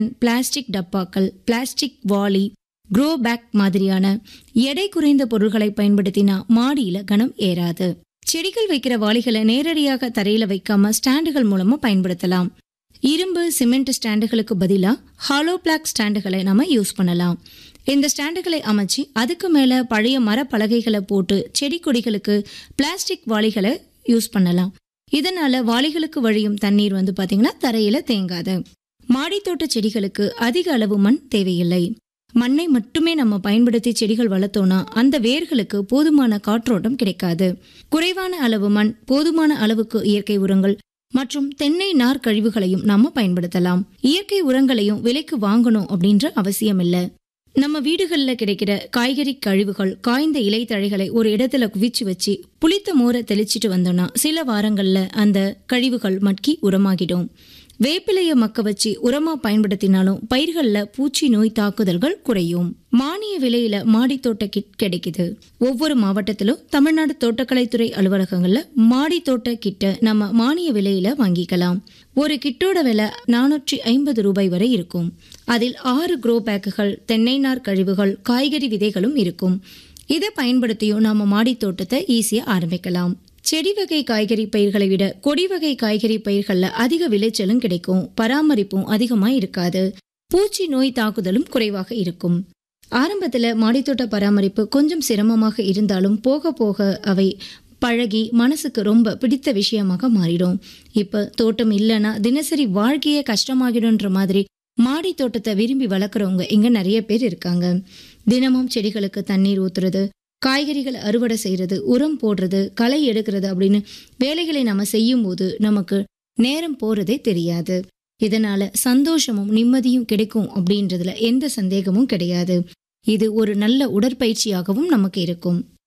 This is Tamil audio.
பிளாஸ்டிக் டப்பாக்கள் பிளாஸ்டிக் வாளி க்ரோ பேக் மாதிரியான எடை குறைந்த பொருட்களை பயன்படுத்தினா மாடியில கனம் ஏறாது செடிகள் வைக்கிற வாளிகளை நேரடியாக தரையில வைக்காம ஸ்டாண்டுகள் மூலமா பயன்படுத்தலாம் இரும்பு சிமெண்ட் ஸ்டாண்டுகளுக்கு பதிலா ஹாலோ பிளாக் ஸ்டாண்டுகளை நாம யூஸ் பண்ணலாம் இந்த ஸ்டாண்டுகளை அமைச்சு அதுக்கு மேல பழைய மர பலகைகளை போட்டு செடி கொடிகளுக்கு பிளாஸ்டிக் வாளிகளை யூஸ் பண்ணலாம் இதனால வாளிகளுக்கு வழியும் தண்ணீர் வந்து பாத்தீங்கன்னா தரையில தேங்காது மாடித்தோட்ட செடிகளுக்கு அதிக அளவு மண் தேவையில்லை மண்ணை மட்டுமே நம்ம பயன்படுத்தி செடிகள் வளர்த்தோம்னா அந்த வேர்களுக்கு போதுமான காற்றோட்டம் கிடைக்காது குறைவான அளவு மண் போதுமான அளவுக்கு இயற்கை உரங்கள் மற்றும் தென்னை நார் கழிவுகளையும் நாம பயன்படுத்தலாம் இயற்கை உரங்களையும் விலைக்கு வாங்கணும் அப்படின்ற அவசியம் இல்ல நம்ம வீடுகளில் கிடைக்கிற காய்கறி கழிவுகள் காய்ந்த இலை தழைகளை ஒரு இடத்துல குவிச்சு வச்சு புளித்த மோரை தெளிச்சிட்டு வந்தோம்னா சில வாரங்கள்ல அந்த கழிவுகள் மட்கி உரமாகிடும் வேப்பிலைய மக்க வச்சு உரமா பயன்படுத்தினாலும் பயிர்கள்ல பூச்சி நோய் தாக்குதல்கள் குறையும் மானிய விலையில மாடித்தோட்ட கிட் கிடைக்குது ஒவ்வொரு மாவட்டத்திலும் தமிழ்நாடு தோட்டக்கலைத்துறை அலுவலகங்கள்ல மாடித்தோட்ட கிட்ட நம்ம மானிய விலையில வாங்கிக்கலாம் ஒரு கிட்டோட விலை நானூற்றி ஐம்பது ரூபாய் வரை இருக்கும் அதில் ஆறு க்ரோ பேக்குகள் தென்னை நார் கழிவுகள் காய்கறி விதைகளும் இருக்கும் இதை பயன்படுத்தியும் நாம மாடித்தோட்டத்தை ஈஸியா ஆரம்பிக்கலாம் செடி வகை காய்கறி பயிர்களை விட கொடி வகை காய்கறி பயிர்கள்ல அதிக விளைச்சலும் கிடைக்கும் பராமரிப்பும் அதிகமா இருக்காது பூச்சி நோய் தாக்குதலும் குறைவாக இருக்கும் ஆரம்பத்துல மாடித்தோட்ட பராமரிப்பு கொஞ்சம் சிரமமாக இருந்தாலும் போக போக அவை பழகி மனசுக்கு ரொம்ப பிடித்த விஷயமாக மாறிடும் இப்ப தோட்டம் இல்லைன்னா தினசரி வாழ்க்கையே கஷ்டமாகிடும்ன்ற மாதிரி மாடி தோட்டத்தை விரும்பி வளர்க்குறவங்க இங்க நிறைய பேர் இருக்காங்க தினமும் செடிகளுக்கு தண்ணீர் ஊத்துறது காய்கறிகள் அறுவடை செய்யறது உரம் போடுறது களை எடுக்கிறது அப்படின்னு வேலைகளை நம்ம செய்யும் போது நமக்கு நேரம் போறதே தெரியாது இதனால சந்தோஷமும் நிம்மதியும் கிடைக்கும் அப்படின்றதுல எந்த சந்தேகமும் கிடையாது இது ஒரு நல்ல உடற்பயிற்சியாகவும் நமக்கு இருக்கும்